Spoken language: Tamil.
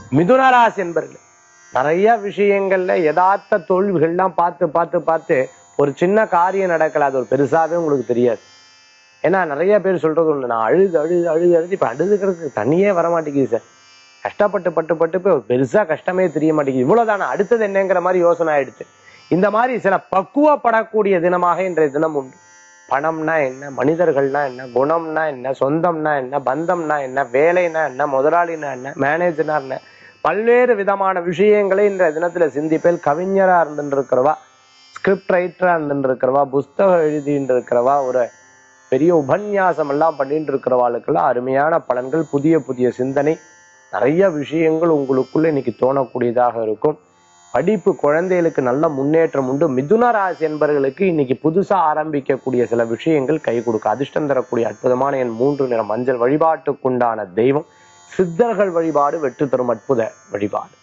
மிதுனராசி என்பர்கள் நிறைய விஷயங்கள்ல யதார்த்த தோல்விகள்லாம் பார்த்து பார்த்து பார்த்து ஒரு சின்ன காரியம் நடக்கல அது ஒரு பெருசாவே உங்களுக்கு தெரியாது ஏன்னா நிறைய பேர் சொல்றது உண்டு நான் அழுது அழுது அழுது அழுது இப்ப அழுதுக்கிறதுக்கு தண்ணியே வர மாட்டேங்குது சார் கஷ்டப்பட்டு பட்டு பட்டு போய் ஒரு பெருசா கஷ்டமே தெரிய மாட்டேங்குது இவ்வளவுதானே அடுத்தது என்னங்கிற மாதிரி யோசனை ஆயிடுச்சு இந்த மாதிரி சில பக்குவப்படக்கூடிய தினமாக இன்றைய தினம் உண்டு பணம்னா என்ன மனிதர்கள்னா என்ன குணம்னா என்ன சொந்தம்னா என்ன பந்தம்னா என்ன வேலைனா என்ன முதலாளினா என்ன மேனேஜர்னா என்ன பல்வேறு விதமான விஷயங்களை இன்றைய தினத்துல சிந்திப்பேல் கவிஞரா இருந்துட்டு இருக்கிறவா ஸ்கிரிப்ட் ரைட்டரா இருந்துட்டு இருக்கிறவா புஸ்தகம் எழுதிட்டு இருக்கிறவா ஒரு பெரிய உபன்யாசம் எல்லாம் பண்ணிட்டு இருக்கிறவாளுக்கெல்லாம் அருமையான பலன்கள் புதிய புதிய சிந்தனை நிறைய விஷயங்கள் உங்களுக்குள்ள இன்னைக்கு தோணக்கூடியதாக இருக்கும் படிப்பு குழந்தைகளுக்கு நல்ல முன்னேற்றம் உண்டு மிதுன ராசி என்பவர்களுக்கு இன்னைக்கு புதுசா ஆரம்பிக்கக்கூடிய சில விஷயங்கள் கை கொடுக்க அதிர்ஷ்டம் தரக்கூடிய அற்புதமான என் மூன்று நிற மஞ்சள் வழிபாட்டுக்குண்டான தெய்வம் சித்தர்கள் வழிபாடு வெற்றி தரும் அற்புத வழிபாடு